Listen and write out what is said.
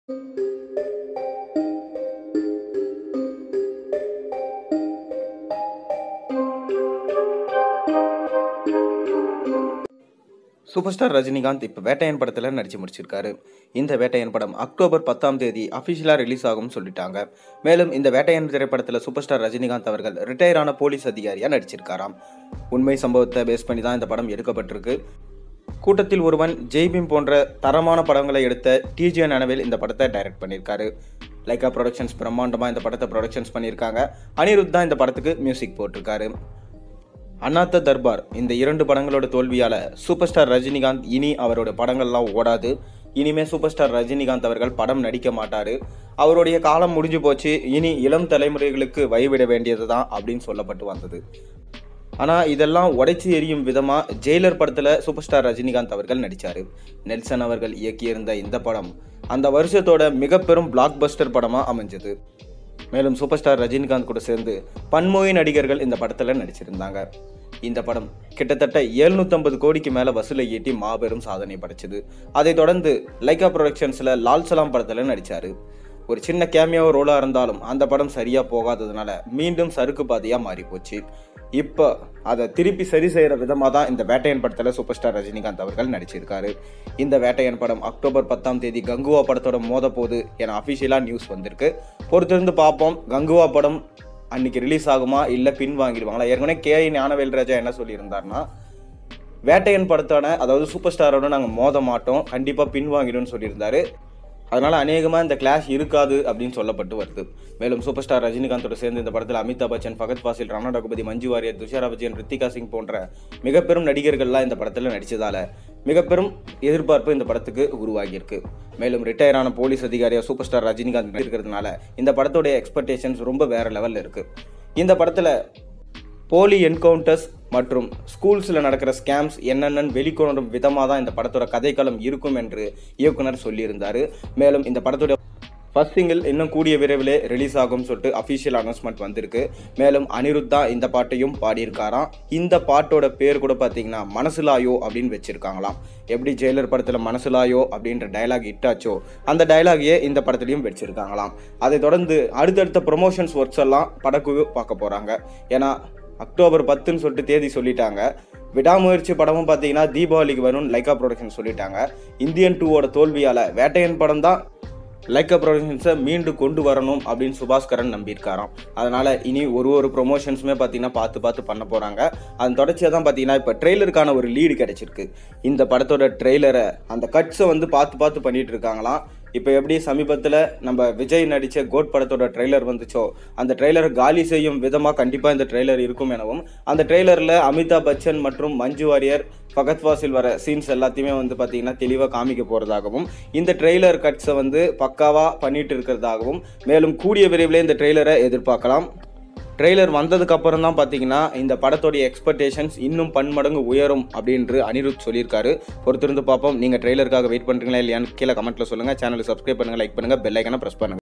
super star Rajinikanth இப்போ வேட்டையன் படத்தில் நடிச்சு முடிச்சிருக்காரு இந்த வேட்டையன் படம் அக்டோபர் பத்தாம் தேதி அஃபிஷியலாக ரிலீஸ் ஆகும்னு சொல்லிட்டாங்க மேலும் இந்த வேட்டையன் திரைப்படத்தில் சூப்பர் ஸ்டார் ரஜினிகாந்த் அவர்கள் ரிட்டையர் ஆன போலீஸ் அதிகாரியாக நடிச்சிருக்காராம் உண்மை சம்பவத்தை பேஸ் பண்ணி தான் இந்த படம் எடுக்கப்பட்டிருக்கு கூட்டத்தில் ஒருவன் ஜெய்பீம் போன்ற தரமான படங்களை எடுத்த டிஜிஎன் அனவில் இந்த படத்தை டைரக்ட் பண்ணியிருக்காரு லைக்கா ப்ரொடக்ஷன்ஸ் பிரம்மாண்டமாக இந்த படத்தை ப்ரொடக்ஷன்ஸ் பண்ணியிருக்காங்க அனிருத் தான் இந்த படத்துக்கு மியூசிக் போட்டிருக்காரு அண்ணாத்த தர்பார் இந்த இரண்டு படங்களோட தோல்வியால சூப்பர் ஸ்டார் ரஜினிகாந்த் இனி அவரோட படங்கள்லாம் ஓடாது இனிமே சூப்பர் ஸ்டார் ரஜினிகாந்த் அவர்கள் படம் நடிக்க மாட்டாரு அவருடைய காலம் முடிஞ்சு போச்சு இனி இளம் தலைமுறைகளுக்கு வழிவிட வேண்டியது தான் அப்படின்னு சொல்லப்பட்டு வந்தது ஆனால் இதெல்லாம் உடைச்சி எரியும் விதமாக ஜெயிலர் படத்தில் சூப்பர் ஸ்டார் ரஜினிகாந்த் அவர்கள் நடித்தார் நெல்சன் அவர்கள் இயக்கியிருந்த இந்த படம் அந்த வருஷத்தோட மிக பெரும் பிளாக் பஸ்டர் படமாக அமைஞ்சது மேலும் சூப்பர் ஸ்டார் ரஜினிகாந்த் கூட சேர்ந்து பன்மொழி நடிகர்கள் இந்த படத்தில் நடிச்சிருந்தாங்க இந்த படம் கிட்டத்தட்ட 750 கோடிக்கு மேலே வசூலை ஈட்டி மாபெரும் சாதனை படைச்சது அதைத் தொடர்ந்து லைக்கா ப்ரொடக்ஷன்ஸில் லால் சலாம் படத்தில் நடித்தார் ஒரு சின்ன கேமியோ ரோலாக இருந்தாலும் அந்த படம் சரியாக போகாததுனால மீண்டும் சறுக்கு பாதையாக மாறி போச்சு இப்போ அதை திருப்பி சரி செய்கிற விதமாக தான் இந்த வேட்டையன் படத்தில் சூப்பர் ஸ்டார் ரஜினிகாந்த் அவர்கள் நடிச்சிருக்காரு இந்த வேட்டையன் படம் அக்டோபர் பத்தாம் தேதி கங்குவா படத்தோட மோத போகுது என அஃபிஷியலாக நியூஸ் வந்திருக்கு பொறுத்திருந்து பார்ப்போம் கங்குவா படம் அன்னைக்கு ரிலீஸ் ஆகுமா இல்லை பின் வாங்கிடுவாங்களா ஏற்கனவே கே ஐ ஞானவேல் ராஜா என்ன சொல்லியிருந்தாருன்னா வேட்டையன் படத்தோட அதாவது சூப்பர் ஸ்டாரோட நாங்கள் மோத மாட்டோம் கண்டிப்பாக பின் வாங்கிடும்னு சொல்லியிருந்தாரு அதனால அநேகமாக இந்த கிளாஷ் இருக்காது அப்படின்னு சொல்லப்பட்டு வருது மேலும் சூப்பர் ஸ்டார் ரஜினிகாந்தோட சேர்ந்து இந்த படத்தில் அமிதாப் பச்சன் ஃபகத் ஃபாசில் ராணா ரகுபதி மஞ்சு வாரியர் துஷாரா விஜயன் ரித்திகா சிங் போன்ற மிக பெரும் நடிகர்கள்லாம் இந்த படத்தில் நடித்ததால மிக பெரும் எதிர்பார்ப்பு இந்த படத்துக்கு உருவாகியிருக்கு மேலும் ரிட்டையர் ஆன போலீஸ் அதிகாரியாக சூப்பர் ஸ்டார் ரஜினிகாந்த் இருக்கிறதுனால இந்த படத்தோடைய எக்ஸ்பெக்டேஷன்ஸ் ரொம்ப வேற லெவலில் இருக்கு இந்த படத்தில் போலி என்கவுண்டர்ஸ் மற்றும் ஸ்கூல்ஸில் நடக்கிற ஸ்கேம்ஸ் என்னென்னு வெளிக்கொணரும் விதமாக தான் இந்த படத்தோட கதைக்களம் இருக்கும் என்று இயக்குனர் சொல்லியிருந்தார் மேலும் இந்த படத்தோட ஃபர்ஸ்ட் சிங்கிள் இன்னும் கூடிய விரைவிலே ரிலீஸ் ஆகும்னு சொல்லிட்டு அஃபிஷியல் அனௌன்ஸ்மெண்ட் வந்திருக்கு மேலும் அனிருத் தான் இந்த பாட்டையும் பாடியிருக்காராம் இந்த பாட்டோட பேர் கூட பார்த்தீங்கன்னா மனசுலாயோ அப்படின்னு வச்சிருக்காங்களாம் எப்படி ஜெயிலர் படத்தில் மனசுலாயோ அப்படின்ற டயலாக் இட்டாச்சோ அந்த டயலாகையே இந்த படத்துலையும் வச்சிருக்காங்களாம் அதை தொடர்ந்து அடுத்தடுத்த ப்ரொமோஷன்ஸ் ஒர்க்ஸ் எல்லாம் படக்குழு பார்க்க போகிறாங்க ஏன்னா அக்டோபர் பத்துன்னு சொல்லிட்டு தேதி சொல்லிட்டாங்க விடாமுயற்சி படமும் பார்த்தீங்கன்னா தீபாவளிக்கு வரும்னு லைக்கா ப்ரொடக்ஷன் சொல்லிட்டாங்க இந்தியன் டூவோட தோல்வியால் வேட்டையன் படம் தான் லைக்கா ப்ரொடக்ஷன்ஸை மீண்டு கொண்டு வரணும் அப்படின்னு சுபாஸ்கரன் நம்பியிருக்காராம் அதனால இனி ஒரு ஒரு ப்ரொமோஷன்ஸுமே பார்த்தீங்கன்னா பார்த்து பார்த்து பண்ண போகிறாங்க அதன் தொடர்ச்சியாக தான் பார்த்தீங்கன்னா இப்போ ட்ரெய்லருக்கான ஒரு லீடு கிடைச்சிருக்கு இந்த படத்தோட ட்ரெய்லரை அந்த கட்ஸை வந்து பார்த்து பார்த்து பண்ணிட்டு இருக்காங்களாம் இப்போ எப்படி சமீபத்தில் நம்ம விஜய் நடித்த கோட் படத்தோட ட்ரெய்லர் வந்துச்சோ அந்த ட்ரெய்லரை காலி செய்யும் விதமாக கண்டிப்பாக இந்த ட்ரெய்லர் இருக்கும் எனவும் அந்த ட்ரெய்லரில் அமிதாப் பச்சன் மற்றும் மஞ்சு வாரியர் ஃபகத் வாசில் வர சீன்ஸ் எல்லாத்தையுமே வந்து பார்த்தீங்கன்னா தெளிவாக காமிக்க போகிறதாகவும் இந்த ட்ரெய்லர் கட்ஸை வந்து பக்காவாக பண்ணிட்டு இருக்கிறதாகவும் மேலும் கூடிய விரைவிலே இந்த ட்ரெய்லரை எதிர்பார்க்கலாம் ட்ரெய்லர் வந்ததுக்கு அப்புறம் தான் பார்த்தீங்கன்னா இந்த படத்தோடைய எக்ஸ்பெக்டேஷன்ஸ் இன்னும் பன்மடங்கு உயரும் அப்படின்று அனிருத் சொல்லியிருக்காரு பொறுத்திருந்து பார்ப்போம் நீங்கள் ட்ரெய்லருக்காக வெயிட் பண்ணுறீங்களா இல்லையான்னு கீழே கமெண்ட்டில் சொல்லுங்கள் சேனலை சப்ஸ்கிரைப் பண்ணுங்கள் லைக் பண்ணுங்கள் பெல் ஐக்கனை ப்ரெஸ் பண்ணுங்கள்